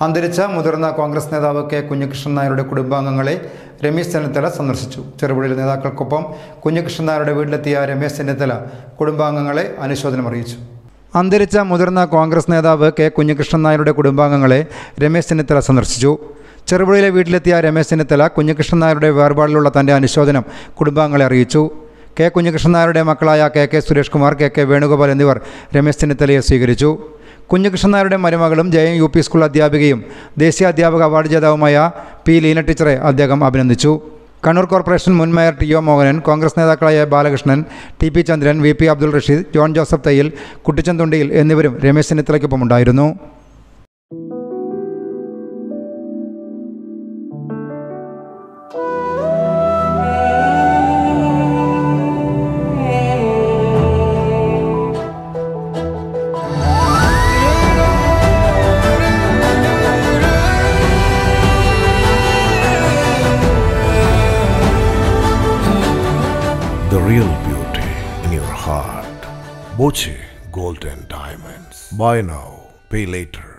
അന്തരിച്ച മുതിർന്ന കോൺഗ്രസ് നേതാവ് കെ കുഞ്ഞികൃഷ്ണൻ നായരുടെ കുടുംബാംഗങ്ങളെ രമേശ് ചെന്നിത്തല സന്ദർശിച്ചു ചെറുപുഴയിൽ നേതാക്കൾക്കൊപ്പം കുഞ്ഞികൃഷ്ണൻ നായരുടെ വീട്ടിലെത്തിയ രമേശ് ചെന്നിത്തല കുടുംബാംഗങ്ങളെ അനുശോചനം അറിയിച്ചു അന്തരിച്ച മുതിർന്ന കോൺഗ്രസ് നേതാവ് കെ കുഞ്ഞികൃഷ്ണൻ നായരുടെ കുടുംബാംഗങ്ങളെ രമേശ് ചെന്നിത്തല സന്ദർശിച്ചു ചെറുപുഴയിലെ വീട്ടിലെത്തിയ രമേശ് ചെന്നിത്തല കുഞ്ഞികൃഷ്ണൻ നായരുടെ വേർപാടിലുള്ള തൻ്റെ അനുശോചനം കുടുംബാംഗങ്ങളെ അറിയിച്ചു കെ കുഞ്ഞികൃഷ്ണൻ നായരുടെ മക്കളായ K K Suresh Kumar K K Venugopal എന്നിവർ രമേശ് ചെന്നിത്തലയെ സ്വീകരിച്ചു കുഞ്ഞികൃഷ്ണൻ നായരുടെ മരുമകളും ജയം യു പി സ്കൂൾ അധ്യാപികയും ദേശീയ അധ്യാപക അവാർഡ് ജേതാവുമായ പി ലീന ടീച്ചറെ അദ്ദേഹം അഭിനന്ദിച്ചു കണ്ണൂർ കോർപ്പറേഷൻ മുൻ mayor T O Mohanan Congress നേതാക്കളായ Balakrishnan T P Chandran V P Abdul Rasheed John Joseph Thayyil Kuttichanthundiyil എന്നിവരും രമേശ് ചെന്നിത്തലയ്ക്കൊപ്പമുണ്ടായിരുന്നു The real beauty in your heart. Boche Golden Diamonds. Buy now, pay later.